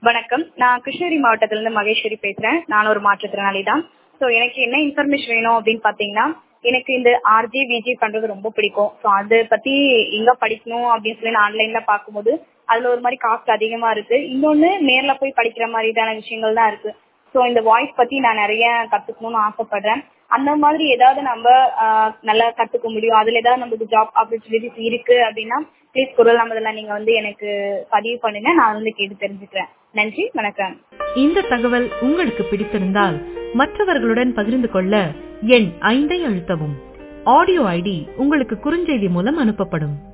வணக்கம் நான் கிருஷ்ணகிரி மாவட்டத்துல இருந்து மகேஸ்வரி பேசுறேன் நான் ஒரு மாற்றுத்திறனாளி தான் ஸோ எனக்கு என்ன இன்ஃபர்மேஷன் வேணும் அப்படின்னு பாத்தீங்கன்னா எனக்கு இந்த ஆர்ஜி விஜி பண்றது ரொம்ப பிடிக்கும் ஸோ அதை பத்தி எங்க படிக்கணும் அப்படின்னு சொல்லி நான் ஆன்லைன்ல பார்க்கும்போது அதுல ஒரு மாதிரி காஸ்ட் அதிகமா இருக்கு இன்னொன்னு நேர்ல போய் படிக்கிற மாதிரிதான விஷயங்கள் தான் இருக்கு ஸோ இந்த வாய்ஸ் பத்தி நான் நிறைய கத்துக்கணும்னு ஆசைப்படுறேன் அந்த மாதிரி ஏதாவது நம்ம ஆஹ், நல்லா கத்துக்க முடியும் அதுல ஏதாவது நமக்கு ஜாப் ஆப்பர்ச்சுனிட்டிஸ் இருக்கு அப்படின்னா ப்ளீஸ் குரல் நம்பர்ல நீங்க வந்து எனக்கு பதிவு பண்ணுங்க நான் வந்து கேட்டு தெரிஞ்சுக்கிறேன் நன்றி வணக்கம் இந்த தகவல் உங்களுக்கு பிடித்திருந்தால் மற்றவர்களுடன் பகிர்ந்து கொள்ள எண் ஐந்தை அழுத்தவும் ஆடியோ ஐடி உங்களுக்கு குறுஞ்செய்தி மூலம் அனுப்பப்படும்